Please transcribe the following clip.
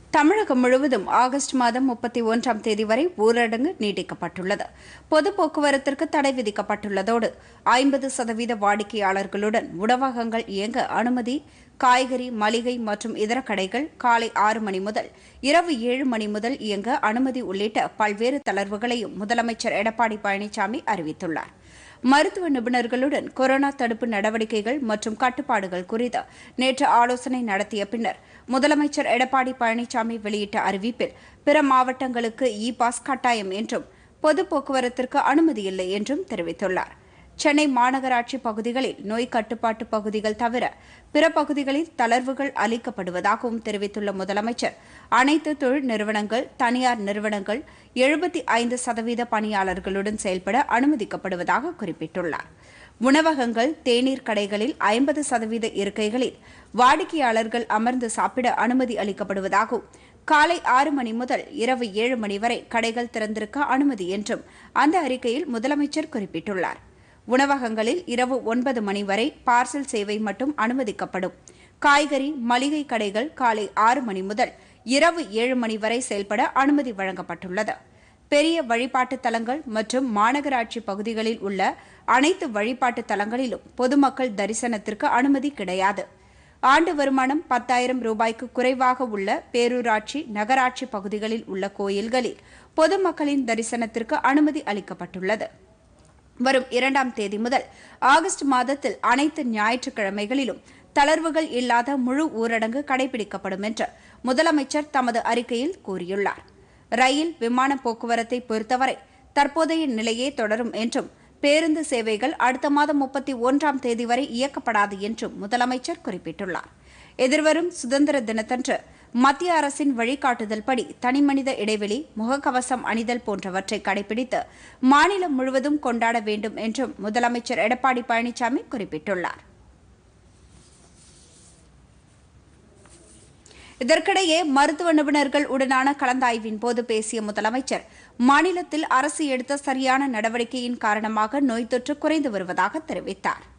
தமிழகம் முழுவதும் ஆகஸ்ட் மாதம் முப்பத்தி ஒன்றாம் தேதி வரை ஊரடங்கு நீட்டிக்கப்பட்டுள்ளது பொது போக்குவரத்திற்கு தடை விதிக்கப்பட்டுள்ளதோடு ஐம்பது சதவீத வாடிக்கையாளர்களுடன் உணவகங்கள் இயங்க அனுமதி காய்கறி மளிகை மற்றும் இதர கடைகள் காலை ஆறு மணி முதல் இரவு ஏழு மணி முதல் இயங்க அனுமதி உள்ளிட்ட பல்வேறு தளர்வுகளையும் முதலமைச்சர் எடப்பாடி பழனிசாமி அறிவித்துள்ளார் மருத்துவ நிபுணர்களுடன் கொரோனா தடுப்பு நடவடிக்கைகள் மற்றும் கட்டுப்பாடுகள் குறித்து நேற்று ஆலோசனை நடத்திய பின்னர் முதலமைச்சர் எடப்பாடி பழனிசாமி வெளியிட்ட அறிவிப்பில் பிற மாவட்டங்களுக்கு இ பாஸ் கட்டாயம் என்றும் பொது போக்குவரத்திற்கு அனுமதி இல்லை என்றும் தெரிவித்துள்ளார் சென்னை மாநகராட்சி பகுதிகளில் நோய் கட்டுப்பாட்டு பகுதிகள் தவிர பிற பகுதிகளில் தளர்வுகள் அளிக்கப்படுவதாகவும் தெரிவித்துள்ள முதலமைச்சர் அனைத்து தொழில் நிறுவனங்கள் தனியார் நிறுவனங்கள் எழுபத்தி ஐந்து சதவீத பணியாளர்களுடன் செயல்பட அனுமதிக்கப்படுவதாக குறிப்பிட்டுள்ளார் உணவகங்கள் தேநீர் கடைகளில் ஐம்பது சதவீத இருக்கைகளில் வாடிக்கையாளர்கள் அமர்ந்து சாப்பிட அனுமதி அளிக்கப்படுவதாகவும் காலை ஆறு மணி முதல் இரவு ஏழு மணி வரை கடைகள் திறந்திருக்க அனுமதி என்றும் அந்த அறிக்கையில் முதலமைச்சர் குறிப்பிட்டுள்ளார் உணவகங்களில் இரவு ஒன்பது மணி வரை பார்சல் சேவை மட்டும் அனுமதிக்கப்படும் காய்கறி மளிகை கடைகள் காலை ஆறு மணி முதல் இரவு ஏழு மணி வரை செயல்பட அனுமதி வழங்கப்பட்டுள்ளது பெரிய வழிபாட்டு தலங்கள் மற்றும் மாநகராட்சி பகுதிகளில் உள்ள அனைத்து வழிபாட்டு தலங்களிலும் பொதுமக்கள் தரிசனத்திற்கு அனுமதி கிடையாது ஆண்டு வருமானம் பத்தாயிரம் ரூபாய்க்கு குறைவாக உள்ள பேரூராட்சி நகராட்சி பகுதிகளில் உள்ள கோயில்களில் பொதுமக்களின் தரிசனத்திற்கு அனுமதி அளிக்கப்பட்டுள்ளது வரும் இரண்டாம் தேதி முதல் ஆகஸ்ட் மாதத்தில் அனைத்து ஞாயிற்றுக்கிழமைகளிலும் தளர்வுகள் இல்லாத முழு ஊரடங்கு கடைபிடிக்கப்படும் என்று முதலமைச்சர் தமது அறிக்கையில் கூறியுள்ளார் ரயில் விமான போக்குவரத்தை பொறுத்தவரை தற்போதைய நிலையே தொடரும் என்றும் பேருந்து சேவைகள் அடுத்த மாதம் முப்பத்தி ஒன்றாம் தேதி வரை இயக்கப்படாது என்றும் முதலமைச்சர் குறிப்பிட்டுள்ளார் எதிர்வரும் சுதந்திர தினத்தன்று மத்திய அரசின் வழிகாட்டுதல்படி தனிமனித இடைவெளி முகக்கவசம் அணிதல் போன்றவற்றை கடைபிடித்து மாநிலம் முழுவதும் கொண்டாட வேண்டும் என்றும் முதலமைச்சர் எடப்பாடி பழனிசாமி குறிப்பிட்டுள்ளார் இதற்கிடையே மருத்துவ நிபுணர்கள் உடனான கலந்தாய்வின் போது பேசிய முதலமைச்சர் மாநிலத்தில் அரசு எடுத்த சரியான நடவடிக்கையின் காரணமாக நோய் தொற்று குறைந்து வருவதாக தெரிவித்தார்